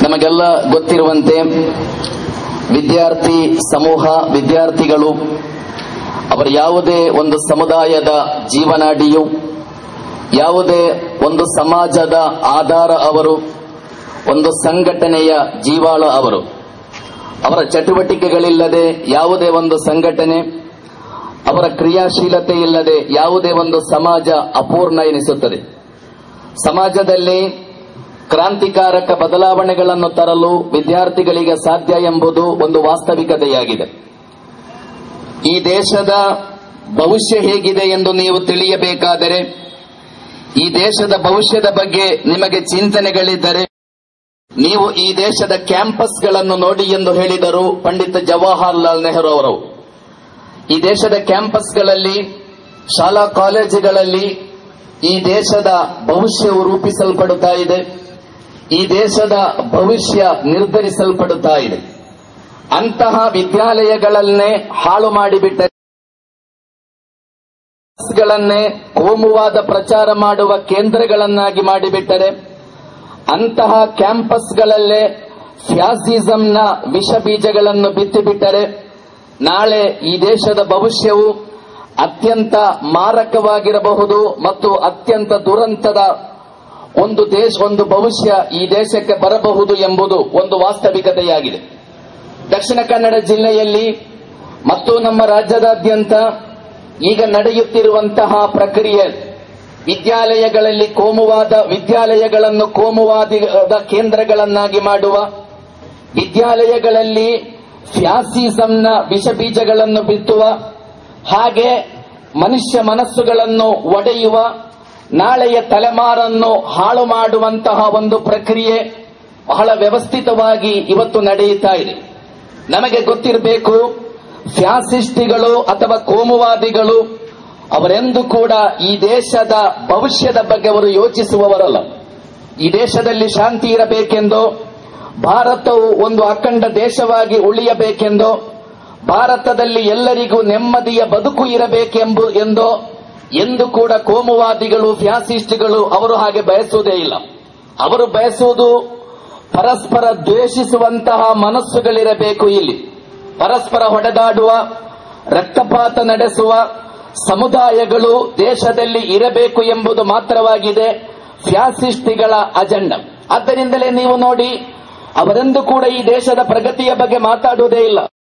ನಮಗೆಲ್ಲ ಗೊತ್ತಿರುವಂತೆ ವಿದ್ಯಾರ್ಥಿ ಸಮೂಹ ವಿದ್ಯಾರ್ಥಿಗಳು ಅವರ ಯಾವುದೇ ಒಂದು ಸಮುದಾಯದ ಜೀವನಾಡಿಯು ಯಾವುದೇ ಒಂದು ಸಮಾಜದ ಆಧಾರ ಅವರು ಒಂದು ಸಂಘಟನೆಯ ಜೀವಾಳ ಅವರು ಅವರ ಚಟುವಟಿಕೆಗಳಿಲ್ಲದೆ ಯಾವುದೇ ಒಂದು ಸಂಘಟನೆ ಅವರ ಕ್ರಿಯಾಶೀಲತೆ ಇಲ್ಲದೆ ಯಾವುದೇ ಒಂದು ಸಮಾಜ ಅಪೂರ್ಣ ಎನಿಸುತ್ತದೆ ಸಮಾಜದಲ್ಲಿ ಕ್ರಾಂತಿಕಾರಕ ಬದಲಾವಣೆಗಳನ್ನು ತರಲು ವಿದ್ಯಾರ್ಥಿಗಳಿಗೆ ಸಾಧ್ಯ ಎಂಬುದು ಒಂದು ವಾಸ್ತವಿಕತೆಯಾಗಿದೆ ಈ ದೇಶದ ಭವಿಷ್ಯ ಹೇಗಿದೆ ಎಂದು ನೀವು ತಿಳಿಯಬೇಕಾದರೆ ಈ ದೇಶದ ಭವಿಷ್ಯದ ಬಗ್ಗೆ ನಿಮಗೆ ಚಿಂತನೆಗಳಿದ್ದರೆ ನೀವು ಈ ದೇಶದ ಕ್ಯಾಂಪಸ್ಗಳನ್ನು ನೋಡಿ ಎಂದು ಹೇಳಿದರು ಪಂಡಿತ್ ಜವಾಹರ್ಲಾಲ್ ನೆಹರು ಅವರು ಈ ದೇಶದ ಕ್ಯಾಂಪಸ್ಗಳಲ್ಲಿ ಶಾಲಾ ಕಾಲೇಜುಗಳಲ್ಲಿ ಈ ದೇಶದ ಭವಿಷ್ಯವು ರೂಪಿಸಲ್ಪಡುತ್ತಾ ಇದೆ ಈ ದೇಶದ ಭವಿಷ್ಯ ನಿರ್ಧರಿಸಲ್ಪಡುತ್ತಾ ಇದೆ ಅಂತಹ ವಿದ್ಯಾಲಯಗಳನ್ನೇ ಹಾಳು ಮಾಡಿಬಿಟ್ಟ ಗಳನ್ನೇ ಕೋಮುವಾದ ಪ್ರಚಾರ ಮಾಡುವ ಕೇಂದ್ರಗಳನ್ನಾಗಿ ಮಾಡಿಬಿಟ್ಟರೆ ಅಂತಹ ಕ್ಯಾಂಪಸ್ಗಳಲ್ಲೇ ಫ್ಯಾಸಿಸಂನ ವಿಷ ಬೀಜಗಳನ್ನು ಬಿತ್ತಿಬಿಟ್ಟರೆ ನಾಳೆ ಈ ದೇಶದ ಭವಿಷ್ಯವು ಅತ್ಯಂತ ಮಾರಕವಾಗಿರಬಹುದು ಮತ್ತು ಅತ್ಯಂತ ದುರಂತದ ಒಂದು ದೇಶ ಒಂದು ಭವಿಷ್ಯ ಈ ದೇಶಕ್ಕೆ ಬರಬಹುದು ಎಂಬುದು ಒಂದು ವಾಸ್ತವಿಕತೆಯಾಗಿದೆ ದಕ್ಷಿಣ ಕನ್ನಡ ಜಿಲ್ಲೆಯಲ್ಲಿ ಮತ್ತು ನಮ್ಮ ರಾಜ್ಯದಾದ್ಯಂತ ಈಗ ನಡೆಯುತ್ತಿರುವಂತಹ ಪ್ರಕ್ರಿಯೆ ವಿದ್ಯಾಲಯಗಳಲ್ಲಿ ಕೋಮುವಾದ ವಿದ್ಯಾಲಯಗಳನ್ನು ಕೋಮುವಾದಿದ ಕೇಂದ್ರಗಳನ್ನಾಗಿ ಮಾಡುವ ವಿದ್ಯಾಲಯಗಳಲ್ಲಿ ಫ್ಯಾಸಿಸಂನ ವಿಷ ಬೀಜಗಳನ್ನು ಬಿತ್ತುವ ಹಾಗೆ ಮನುಷ್ಯ ಮನಸ್ಸುಗಳನ್ನು ಒಡೆಯುವ ನಾಳೆಯ ತಲೆಮಾರನ್ನು ಹಾಳು ಮಾಡುವಂತಹ ಒಂದು ಪ್ರಕ್ರಿಯೆ ಬಹಳ ವ್ಯವಸ್ಥಿತವಾಗಿ ಇವತ್ತು ನಡೆಯುತ್ತಾ ಇದೆ ನಮಗೆ ಗೊತ್ತಿರಬೇಕು ಫ್ಯಾಸಿಸ್ಟಿಗಳು ಅಥವಾ ಕೋಮುವಾದಿಗಳು ಅವರೆಂದು ಕೂಡ ಈ ದೇಶದ ಭವಿಷ್ಯದ ಬಗ್ಗೆ ಅವರು ಯೋಚಿಸುವವರಲ್ಲ ಈ ದೇಶದಲ್ಲಿ ಶಾಂತಿ ಇರಬೇಕೆಂದೋ ಭಾರತವು ಒಂದು ಅಖಂಡ ದೇಶವಾಗಿ ಉಳಿಯಬೇಕೆಂದೋ ಭಾರತದಲ್ಲಿ ಎಲ್ಲರಿಗೂ ನೆಮ್ಮದಿಯ ಬದುಕು ಇರಬೇಕೆಂಬು ಎಂದೋ ಎಂದು ಕೂಡ ಕೋಮುವಾದಿಗಳು ಫ್ಯಾಸಿಸ್ಟ್ಗಳು ಅವರು ಹಾಗೆ ಬಯಸುವುದೇ ಇಲ್ಲ ಅವರು ಬಯಸುವುದು ಪರಸ್ಪರ ದ್ವೇಷಿಸುವಂತಹ ಮನಸ್ಸುಗಳಿರಬೇಕು ಇಲ್ಲಿ ಪರಸ್ಪರ ಹೊಡೆದಾಡುವ ರಕ್ತಪಾತ ನಡೆಸುವ ಸಮುದಾಯಗಳು ದೇಶದಲ್ಲಿ ಇರಬೇಕು ಎಂಬುದು ಮಾತ್ರವಾಗಿದೆ ಫ್ಯಾಸಿಸ್ಟಿಗಳ ಅಜೆಂಡ ಆದ್ದರಿಂದಲೇ ನೀವು ನೋಡಿ ಅವರೆಂದು ಕೂಡ ಈ ದೇಶದ ಪ್ರಗತಿಯ ಬಗ್ಗೆ ಮಾತಾಡುವುದೇ ಇಲ್ಲ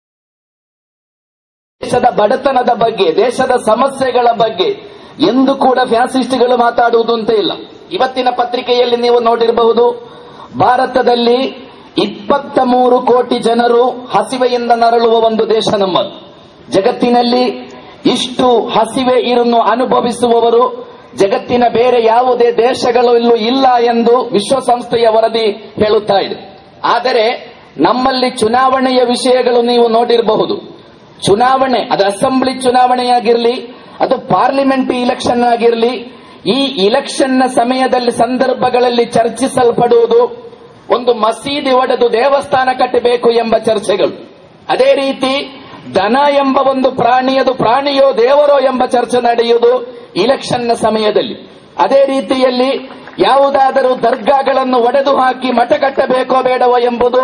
ದೇಶದ ಬಡತನದ ಬಗ್ಗೆ ದೇಶದ ಸಮಸ್ಯೆಗಳ ಬಗ್ಗೆ ಎಂದು ಕೂಡ ಫ್ಯಾಸಿಸ್ಟ್ಗಳು ಮಾತಾಡುವುದು ಅಂತ ಇಲ್ಲ ಇವತ್ತಿನ ಪತ್ರಿಕೆಯಲ್ಲಿ ನೀವು ನೋಡಿರಬಹುದು ಭಾರತದಲ್ಲಿ ಇಪ್ಪತ್ತ ಮೂರು ಕೋಟಿ ಜನರು ಹಸಿವೆಯಿಂದ ನರಳುವ ಒಂದು ದೇಶ ನಮ್ಮದು ಜಗತ್ತಿನಲ್ಲಿ ಇಷ್ಟು ಹಸಿವೆ ಇರನ್ನು ಅನುಭವಿಸುವವರು ಜಗತ್ತಿನ ಬೇರೆ ಯಾವುದೇ ದೇಶಗಳಲ್ಲೂ ಇಲ್ಲ ಎಂದು ವಿಶ್ವಸಂಸ್ಥೆಯ ವರದಿ ಹೇಳುತ್ತಾ ಇದೆ ಆದರೆ ನಮ್ಮಲ್ಲಿ ಚುನಾವಣೆಯ ವಿಷಯಗಳು ನೀವು ನೋಡಿರಬಹುದು ಚುನಾವಣೆ ಅದು ಅಸೆಂಬ್ಲಿ ಚುನಾವಣೆಯಾಗಿರಲಿ ಅದು ಪಾರ್ಲಿಮೆಂಟ್ ಇಲೆಕ್ಷನ್ ಆಗಿರಲಿ ಈ ಇಲೆಕ್ಷನ್ನ ಸಮಯದಲ್ಲಿ ಸಂದರ್ಭಗಳಲ್ಲಿ ಚರ್ಚಿಸಲ್ಪಡುವುದು ಒಂದು ಮಸೀದಿ ಒಡೆದು ದೇವಸ್ಥಾನ ಕಟ್ಟಬೇಕು ಎಂಬ ಚರ್ಚೆಗಳು ಅದೇ ರೀತಿ ದನ ಎಂಬ ಒಂದು ಪ್ರಾಣಿಯದು ಪ್ರಾಣಿಯೋ ದೇವರೋ ಎಂಬ ಚರ್ಚೆ ನಡೆಯುವುದು ಇಲೆಕ್ಷನ್ನ ಸಮಯದಲ್ಲಿ ಅದೇ ರೀತಿಯಲ್ಲಿ ಯಾವುದಾದರೂ ದರ್ಗಾಗಳನ್ನು ಒಡೆದು ಹಾಕಿ ಮಠ ಕಟ್ಟಬೇಕೋ ಬೇಡವೋ ಎಂಬುದು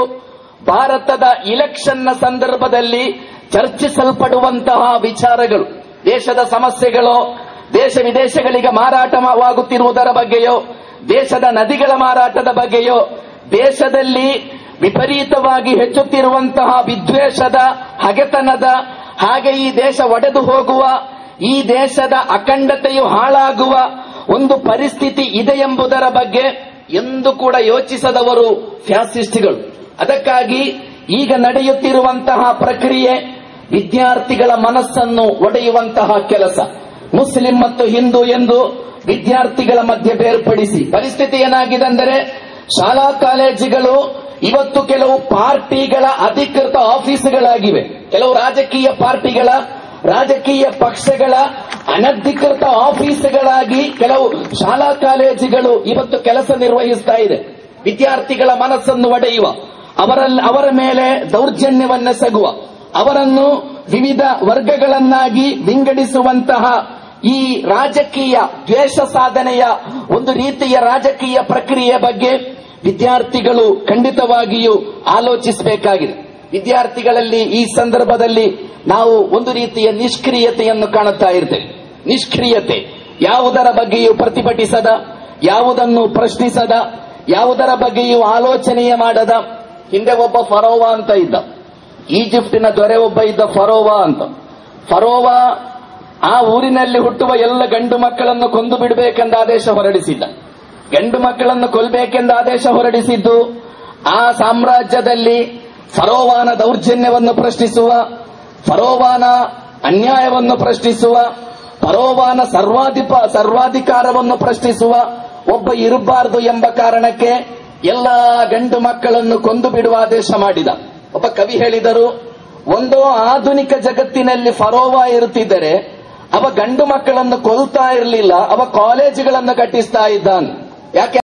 ಭಾರತದ ಇಲೆಕ್ಷನ್ನ ಸಂದರ್ಭದಲ್ಲಿ ಚರ್ಚಿಸಲ್ಪಡುವಂತಹ ವಿಚಾರಗಳು ದೇಶದ ಸಮಸ್ಯೆಗಳು ದೇಶ ವಿದೇಶಗಳಿಗೆ ಮಾರಾಟವಾಗುತ್ತಿರುವುದರ ಬಗ್ಗೆಯೋ ದೇಶದ ನದಿಗಳ ಮಾರಾಟದ ಬಗ್ಗೆಯೋ ದೇಶದಲ್ಲಿ ವಿಪರೀತವಾಗಿ ಹೆಚ್ಚುತ್ತಿರುವಂತಹ ವಿದ್ವೇಷದ ಹಗೆತನದ ಹಾಗೆ ಈ ದೇಶ ಒಡೆದು ಹೋಗುವ ಈ ದೇಶದ ಅಖಂಡತೆಯು ಹಾಳಾಗುವ ಒಂದು ಪರಿಸ್ಥಿತಿ ಇದೆ ಎಂಬುದರ ಬಗ್ಗೆ ಎಂದು ಕೂಡ ಯೋಚಿಸದವರು ಫ್ಯಾಸಿಸ್ಟ್ಗಳು ಅದಕ್ಕಾಗಿ ಈಗ ನಡೆಯುತ್ತಿರುವಂತಹ ಪ್ರಕ್ರಿಯೆ ವಿದ್ಯಾರ್ಥಿಗಳ ಮನಸ್ಸನ್ನು ಒಡೆಯುವಂತಹ ಕೆಲಸ ಮುಸ್ಲಿಂ ಮತ್ತು ಹಿಂದೂ ಎಂದು ವಿದ್ಯಾರ್ಥಿಗಳ ಮಧ್ಯೆ ಬೇರ್ಪಡಿಸಿ ಪರಿಸ್ಥಿತಿ ಏನಾಗಿದೆ ಅಂದರೆ ಶಾಲಾ ಕಾಲೇಜುಗಳು ಇವತ್ತು ಕೆಲವು ಪಾರ್ಟಿಗಳ ಅಧಿಕೃತ ಆಫೀಸುಗಳಾಗಿವೆ ಕೆಲವು ರಾಜಕೀಯ ಪಾರ್ಟಿಗಳ ರಾಜಕೀಯ ಪಕ್ಷಗಳ ಅನಧಿಕೃತ ಆಫೀಸುಗಳಾಗಿ ಕೆಲವು ಶಾಲಾ ಕಾಲೇಜುಗಳು ಇವತ್ತು ಕೆಲಸ ನಿರ್ವಹಿಸ್ತಾ ಇದೆ ವಿದ್ಯಾರ್ಥಿಗಳ ಮನಸ್ಸನ್ನು ಒಡೆಯುವ ಅವರಲ್ಲಿ ಅವರ ಮೇಲೆ ದೌರ್ಜನ್ಯವನ್ನೆಸಗುವ ಅವರನ್ನು ವಿವಿಧ ವರ್ಗಗಳನ್ನಾಗಿ ವಿಂಗಡಿಸುವಂತಹ ಈ ರಾಜಕೀಯ ದ್ವೇಷ ಸಾಧನೆಯ ಒಂದು ರೀತಿಯ ರಾಜಕೀಯ ಪ್ರಕ್ರಿಯೆ ಬಗ್ಗೆ ವಿದ್ಯಾರ್ಥಿಗಳು ಖಂಡಿತವಾಗಿಯೂ ಆಲೋಚಿಸಬೇಕಾಗಿದೆ ವಿದ್ಯಾರ್ಥಿಗಳಲ್ಲಿ ಈ ಸಂದರ್ಭದಲ್ಲಿ ನಾವು ಒಂದು ರೀತಿಯ ನಿಷ್ಕ್ರಿಯತೆಯನ್ನು ಕಾಣುತ್ತಾ ಇರ್ತೇವೆ ನಿಷ್ಕ್ರಿಯತೆ ಯಾವುದರ ಬಗ್ಗೆಯೂ ಪ್ರತಿಭಟಿಸದ ಯಾವುದನ್ನು ಪ್ರಶ್ನಿಸದ ಯಾವುದರ ಬಗ್ಗೆಯೂ ಆಲೋಚನೆಯೇ ಮಾಡದ ಹಿಂದೆ ಒಬ್ಬ ಫರೋವಾ ಅಂತ ಇದ್ದ ಈಜಿಪ್ಟಿನ ದೊರೆ ಒಬ್ಬ ಇದ್ದ ಫರೋವಾ ಅಂತ ಫರೋವಾ ಆ ಊರಿನಲ್ಲಿ ಹುಟ್ಟುವ ಎಲ್ಲ ಗಂಡು ಮಕ್ಕಳನ್ನು ಕೊಂದು ಬಿಡಬೇಕೆಂದ ಆದೇಶ ಹೊರಡಿಸಿದ್ದ ಗಂಡು ಮಕ್ಕಳನ್ನು ಕೊಲ್ಲಬೇಕೆಂದ ಆದೇಶ ಹೊರಡಿಸಿದ್ದು ಆ ಸಾಮ್ರಾಜ್ಯದಲ್ಲಿ ಫರೋವಾನ ದೌರ್ಜನ್ಯವನ್ನು ಪ್ರಶ್ನಿಸುವ ಫರೋವಾನ ಅನ್ಯಾಯವನ್ನು ಪ್ರಶ್ನಿಸುವ ಫರೋವಾನ ಸರ್ವಾಧಿಪ ಸರ್ವಾಧಿಕಾರವನ್ನು ಪ್ರಶ್ನಿಸುವ ಒಬ್ಬ ಇರಬಾರದು ಎಂಬ ಕಾರಣಕ್ಕೆ ಎಲ್ಲ ಗಂಡು ಮಕ್ಕಳನ್ನು ಕೊಂದು ಬಿಡುವ ಆದೇಶ ಮಾಡಿದ ಒಬ್ಬ ಕವಿ ಹೇಳಿದರು ಒಂದು ಆಧುನಿಕ ಜಗತ್ತಿನಲ್ಲಿ ಫರೋವಾ ಇರುತ್ತಿದ್ದರೆ ಅವ ಗಂಡು ಮಕ್ಕಳನ್ನು ಕೊಲ್ತಾ ಇರಲಿಲ್ಲ ಅವ ಕಾಲೇಜುಗಳನ್ನು ಕಟ್ಟಿಸ್ತಾ ಇದ್ದಾನೆ ಯಾಕೆ